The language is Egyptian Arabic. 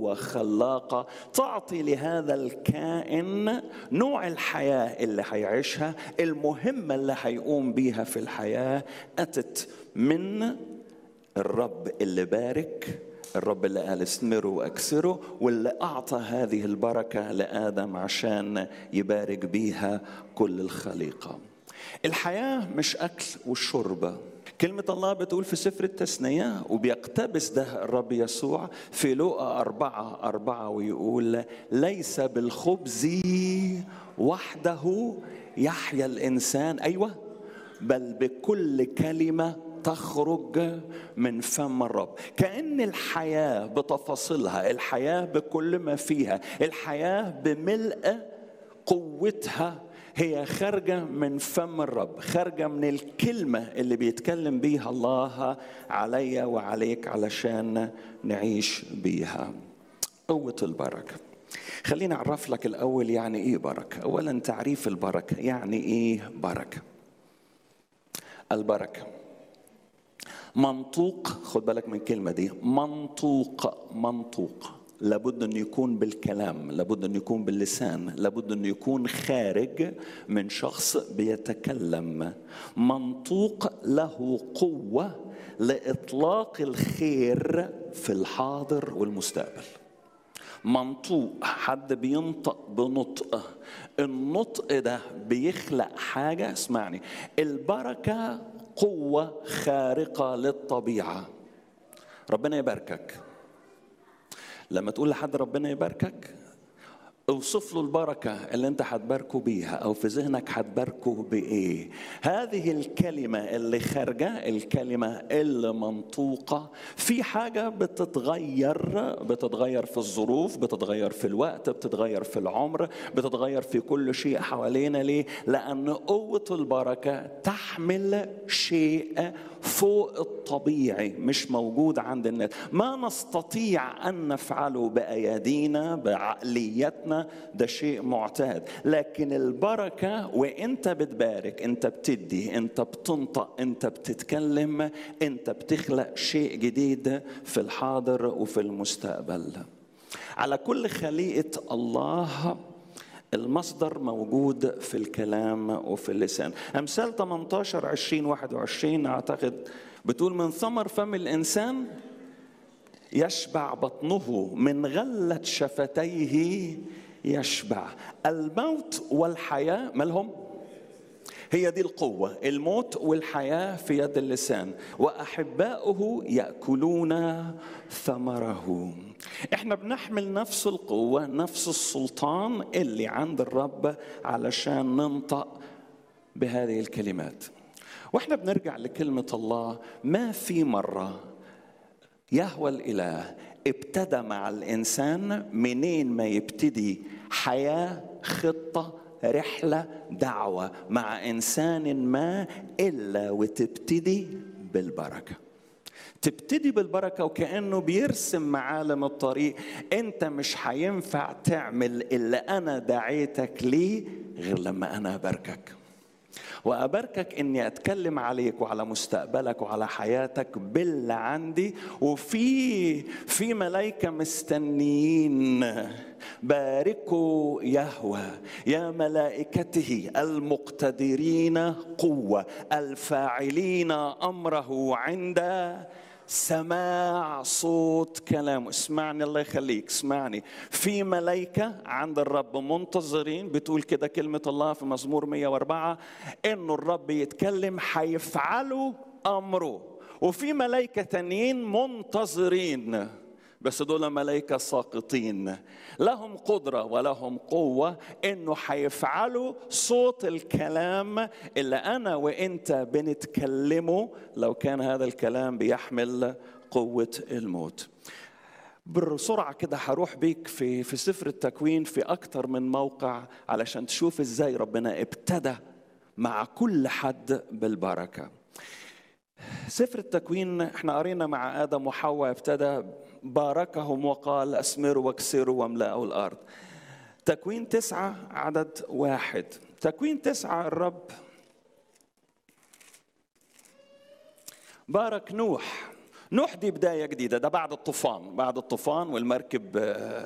قوة خلاقة تعطي لهذا الكائن نوع الحياة اللي هيعيشها المهمة اللي هيقوم بيها في الحياة أتت من الرب اللي بارك الرب اللي قال استمروا واكسروا واللي اعطى هذه البركه لادم عشان يبارك بيها كل الخليقه. الحياه مش اكل والشرب. كلمة الله بتقول في سفر التثنية وبيقتبس ده الرب يسوع في لوقا أربعة أربعة ويقول ليس بالخبز وحده يحيا الإنسان أيوة بل بكل كلمة تخرج من فم الرب كأن الحياة بتفاصيلها الحياة بكل ما فيها الحياة بملء قوتها هي خارجة من فم الرب خارجة من الكلمة اللي بيتكلم بيها الله عليا وعليك علشان نعيش بيها قوة البركة خليني أعرف لك الأول يعني إيه بركة أولا تعريف البركة يعني إيه بركة البركه منطوق خد بالك من الكلمه دي منطوق منطوق لابد انه يكون بالكلام لابد انه يكون باللسان لابد انه يكون خارج من شخص بيتكلم منطوق له قوه لاطلاق الخير في الحاضر والمستقبل منطوق حد بينطق بنطق النطق ده بيخلق حاجه اسمعني البركه قوة خارقة للطبيعة ربنا يباركك لما تقول لحد ربنا يباركك اوصف له البركة اللي انت هتباركه بيها او في ذهنك هتباركه بايه هذه الكلمة اللي خارجة الكلمة اللي منطوقة في حاجة بتتغير بتتغير في الظروف بتتغير في الوقت بتتغير في العمر بتتغير في كل شيء حوالينا ليه لان قوة البركة تحمل شيء فوق الطبيعي مش موجود عند الناس ما نستطيع ان نفعله بايادينا بعقليتنا ده شيء معتاد لكن البركه وانت بتبارك انت بتدي انت بتنطق انت بتتكلم انت بتخلق شيء جديد في الحاضر وفي المستقبل على كل خليقه الله المصدر موجود في الكلام وفي اللسان أمثال 18 20 21 أعتقد بتقول من ثمر فم الإنسان يشبع بطنه من غلة شفتيه يشبع الموت والحياة مالهم هي دي القوة الموت والحياة في يد اللسان وأحباؤه يأكلون ثمره احنا بنحمل نفس القوة نفس السلطان اللي عند الرب علشان ننطق بهذه الكلمات واحنا بنرجع لكلمة الله ما في مرة يهوى الإله ابتدى مع الإنسان منين ما يبتدي حياة خطة رحلة دعوة مع إنسان ما إلا وتبتدي بالبركة تبتدي بالبركة وكأنه بيرسم معالم الطريق أنت مش هينفع تعمل اللي أنا دعيتك ليه غير لما أنا أباركك وأباركك إني أتكلم عليك وعلى مستقبلك وعلى حياتك باللي عندي وفي في ملايكة مستنيين باركوا يهوى يا ملائكته المقتدرين قوة الفاعلين أمره عند سماع صوت كلامه اسمعني الله يخليك اسمعني في ملائكة عند الرب منتظرين بتقول كده كلمة الله في مزمور 104 انه الرب يتكلم هيفعلوا امره وفي ملائكة تانيين منتظرين بس دول ملائكة ساقطين لهم قدرة ولهم قوة انه هيفعلوا صوت الكلام اللي انا وانت بنتكلمه لو كان هذا الكلام بيحمل قوة الموت بسرعة كده هروح بيك في في سفر التكوين في أكتر من موقع علشان تشوف ازاي ربنا ابتدى مع كل حد بالبركة سفر التكوين احنا قرينا مع ادم وحواء ابتدى باركهم وقال اسمروا واكسروا واملأوا الارض تكوين تسعة عدد واحد تكوين تسعة الرب بارك نوح نوح دي بداية جديدة ده بعد الطوفان بعد الطوفان والمركب